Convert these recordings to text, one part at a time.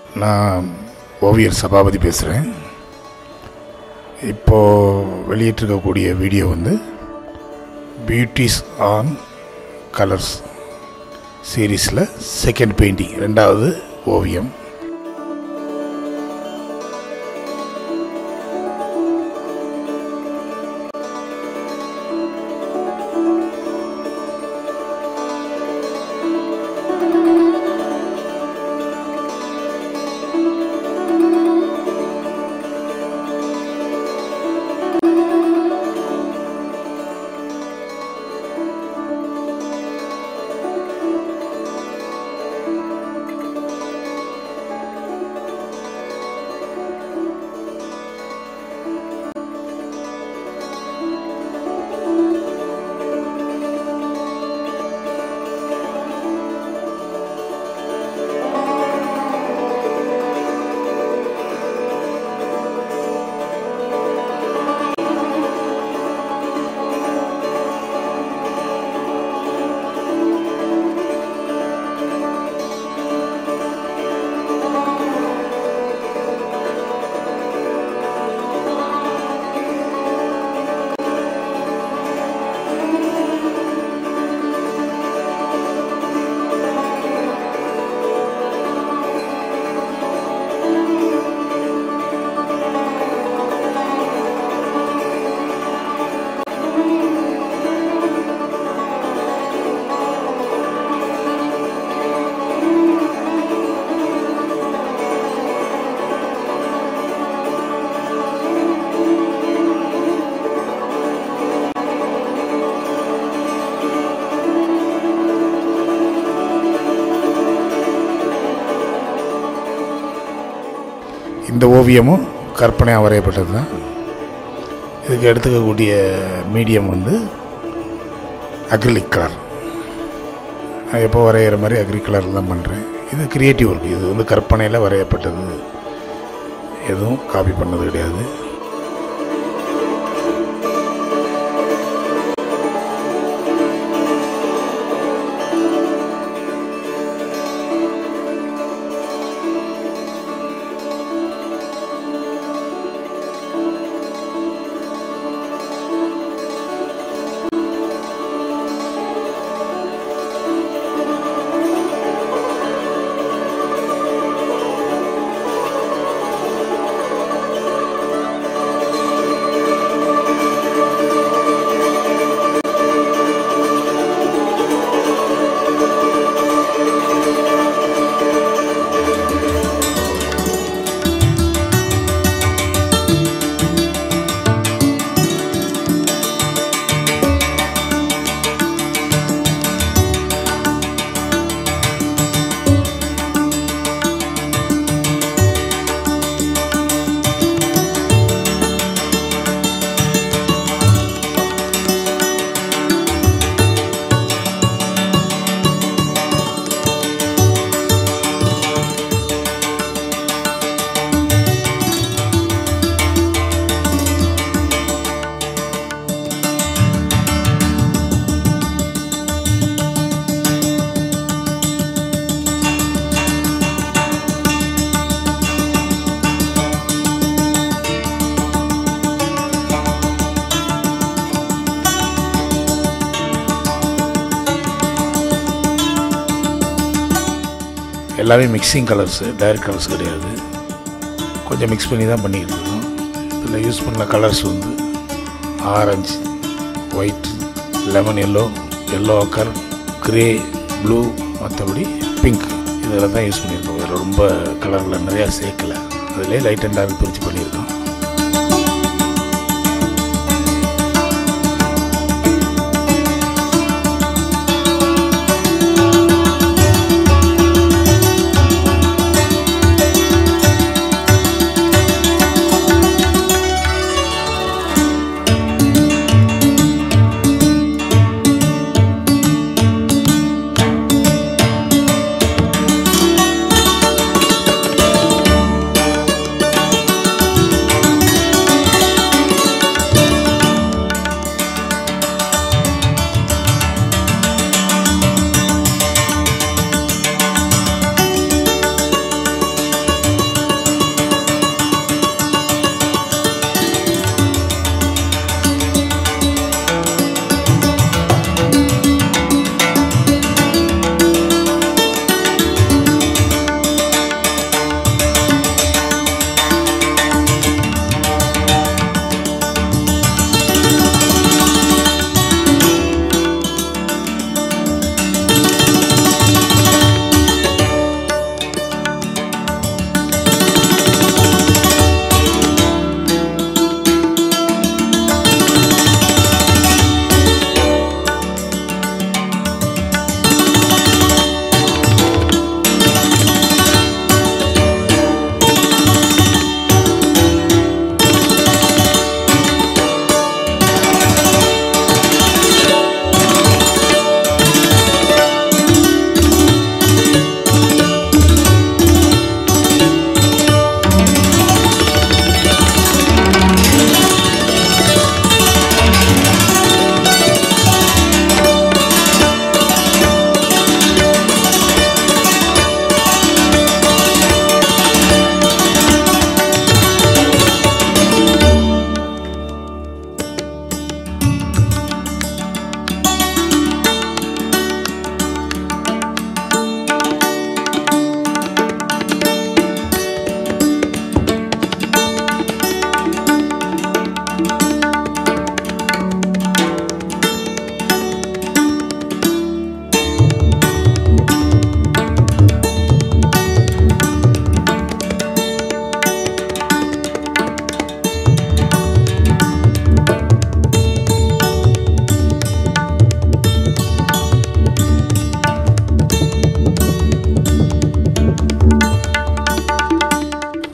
நான் ஓவியர் சபாபதி பேசுகிறேன் இப்போது வெளியிட்டிருக்கக்கூடிய வீடியோ வந்து பியூட்டிஸ் ஆன் கலர்ஸ் சீரீஸில் செகண்ட் பெயிண்டிங் ரெண்டாவது ஓவியம் இந்த ஓவியமும் கற்பனையாக வரையப்பட்டது தான் இதுக்கு எடுத்துக்கக்கூடிய மீடியம் வந்து அக்ரிலிக் கலர் நான் எப்போ வரைகிற மாதிரி அக்ரி கலரில் தான் பண்ணுறேன் இது கிரியேட்டிவ் ஒர்க் இது வந்து கற்பனையில் வரையப்பட்டது எதுவும் காப்பி பண்ணது கிடையாது எல்லாமே மிக்சிங் கலர்ஸு டைரக்ட் கலர்ஸ் கிடையாது கொஞ்சம் மிக்ஸ் பண்ணி தான் பண்ணிக்கிட்டு இருக்கோம் இதில் யூஸ் பண்ண கலர்ஸ் வந்து orange white lemon yellow yellow ochre grey blue மற்றபடி பிங்க் இதில் தான் யூஸ் பண்ணியிருக்கோம் வேறு ரொம்ப கலரில் நிறையா சேர்க்கலை அதிலே லைட் அண்ட் டார்க் பிரித்து பண்ணியிருக்கோம்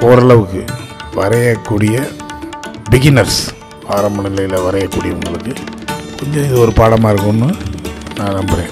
ஓரளவுக்கு வரையக்கூடிய பிகினர்ஸ் ஆரம்ப நிலையில் வரையக்கூடியவங்களுக்கு கொஞ்சம் இது ஒரு பாடமாக இருக்கும்னு நான் நம்புகிறேன்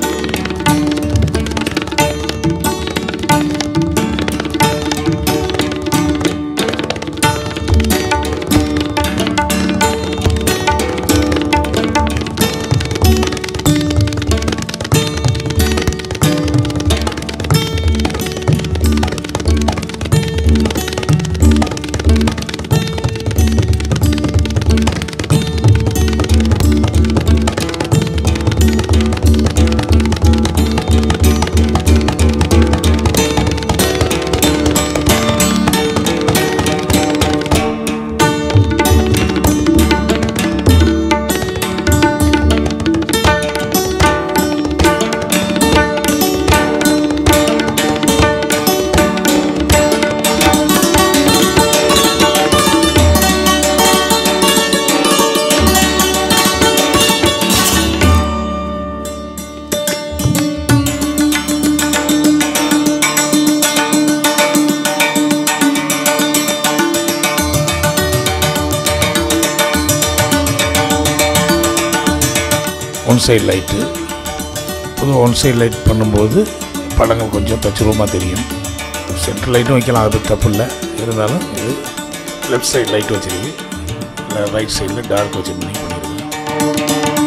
ஒன் சைடு லைட்டு பொதுவாக ஒன் சைடு லைட் பண்ணும்போது படங்கள் கொஞ்சம் தச்சுருவமாக தெரியும் சென்ட்ரல் லைட்டும் வைக்கலாம் அது தப்பு இல்லை இருந்தாலும் இது லெஃப்ட் சைடு லைட் வச்சிருக்கு இல்லை ரைட் சைடில் டார்க் வச்சு பண்ணி பண்ணியிருக்கேன்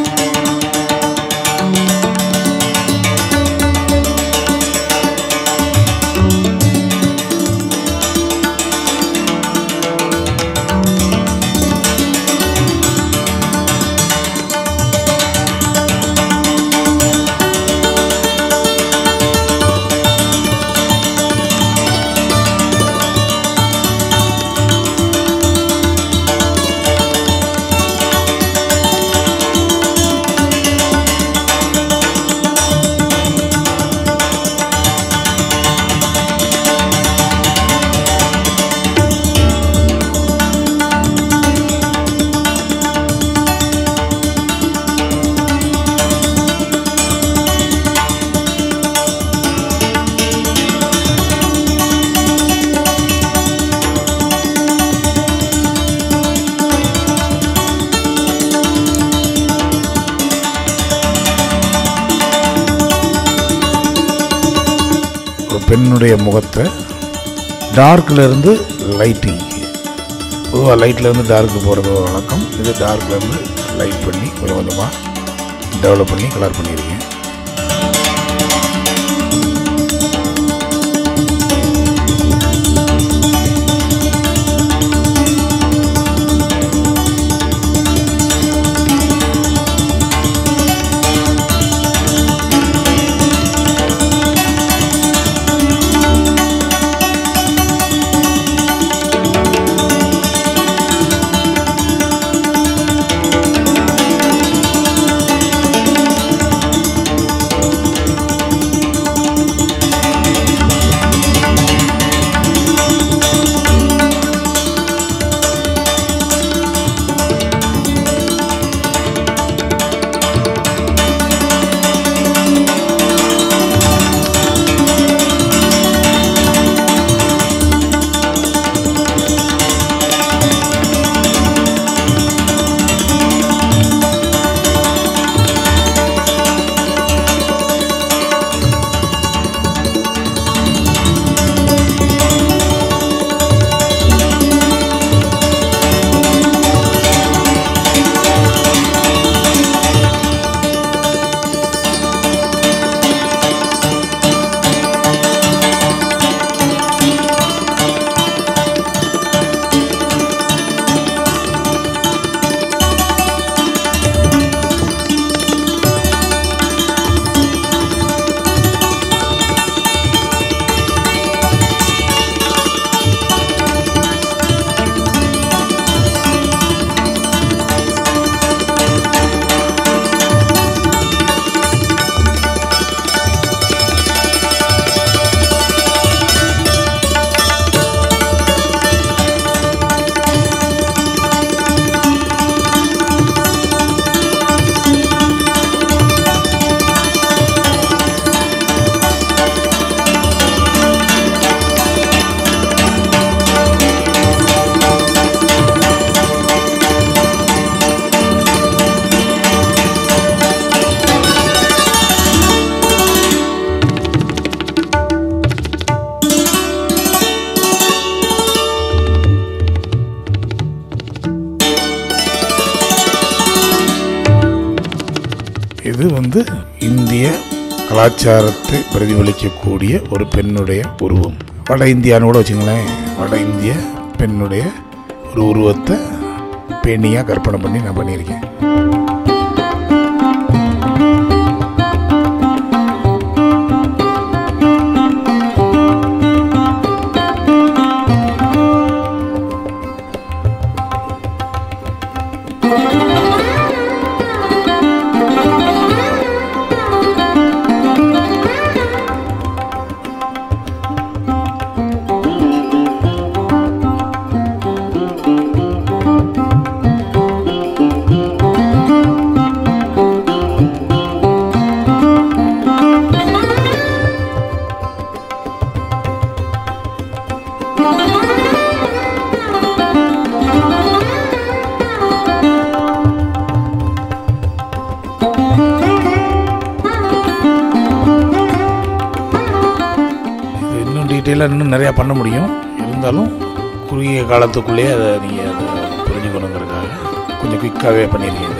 ஒரு பெண்ணுடைய முகத்தை டார்க்கில் இருந்து லைட்டிங்க்கு பொதுவாக லைட்லேருந்து டார்க்கு போகிறது ஒரு வழக்கம் இது டார்க்லேருந்து லைட் பண்ணி கொஞ்சம் கொஞ்சமாக டெவலப் பண்ணி கலர் பண்ணியிருக்கேன் இது வந்து இந்திய கலாச்சாரத்தை பிரதிபலிக்கக்கூடிய ஒரு பெண்ணுடைய உருவம் வட இந்தியான்னு கூட வச்சுங்களேன் வட இந்திய பெண்ணுடைய ஒரு உருவத்தை பேணியாக கற்பனை பண்ணி நான் பண்ணியிருக்கேன் இது இன்னும் டீட்டெயிலாக இன்னும் நிறையா பண்ண முடியும் இருந்தாலும் குறுகிய காலத்துக்குள்ளேயே அதை நீங்கள் அதை புரிஞ்சுக்கணுங்கிறதுக்காக கொஞ்சம் குயிக்காகவே பண்ணியிருக்கீங்க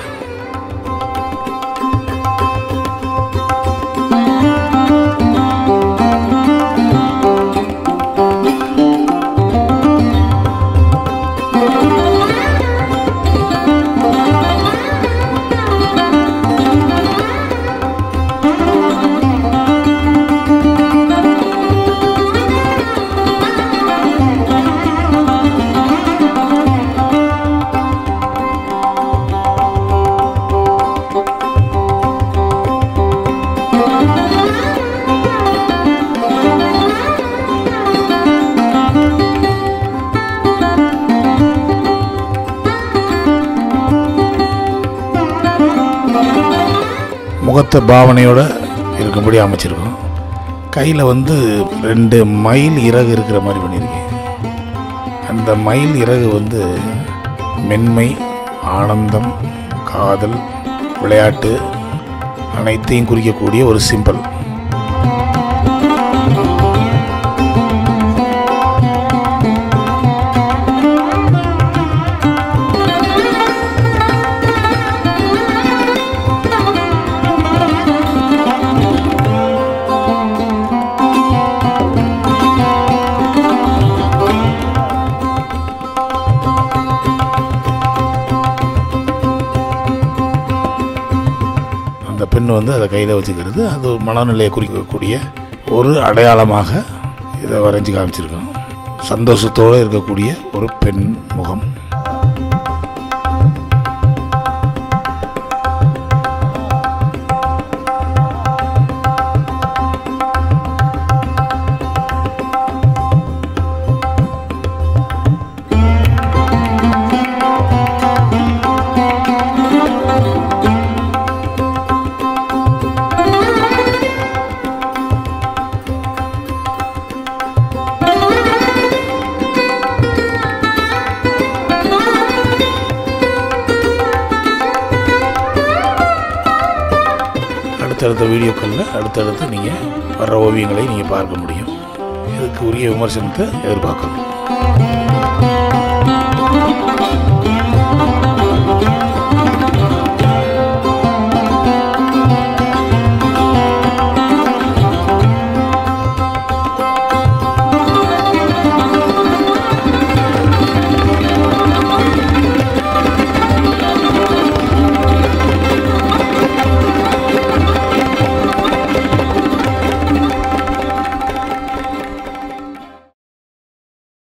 முகத்தை பாவனையோட இருக்கும்படி அமைச்சிருக்கோம் கையில் வந்து ரெண்டு மயில் இறகு இருக்கிற மாதிரி பண்ணியிருக்கேன் அந்த மயில் இறகு வந்து மென்மை ஆனந்தம் காதல் விளையாட்டு அனைத்தையும் குறிக்கக்கூடிய ஒரு சிம்பல் அந்த பெண் வந்து அதை கையில் வச்சுக்கிறது அது ஒரு மனநிலையை குறிக்கக்கூடிய ஒரு அடையாளமாக இதை வரைஞ்சி காமிச்சிருக்கோம் சந்தோஷத்தோடு இருக்கக்கூடிய ஒரு பெண் முகம் அடுத்தடுத்த வீடியோக்களில் அடுத்தடுத்து நீங்கள் வர்ற ஓவியங்களை நீங்கள் பார்க்க முடியும் இதுக்கு உரிய விமர்சனத்தை எதிர்பார்க்கணும்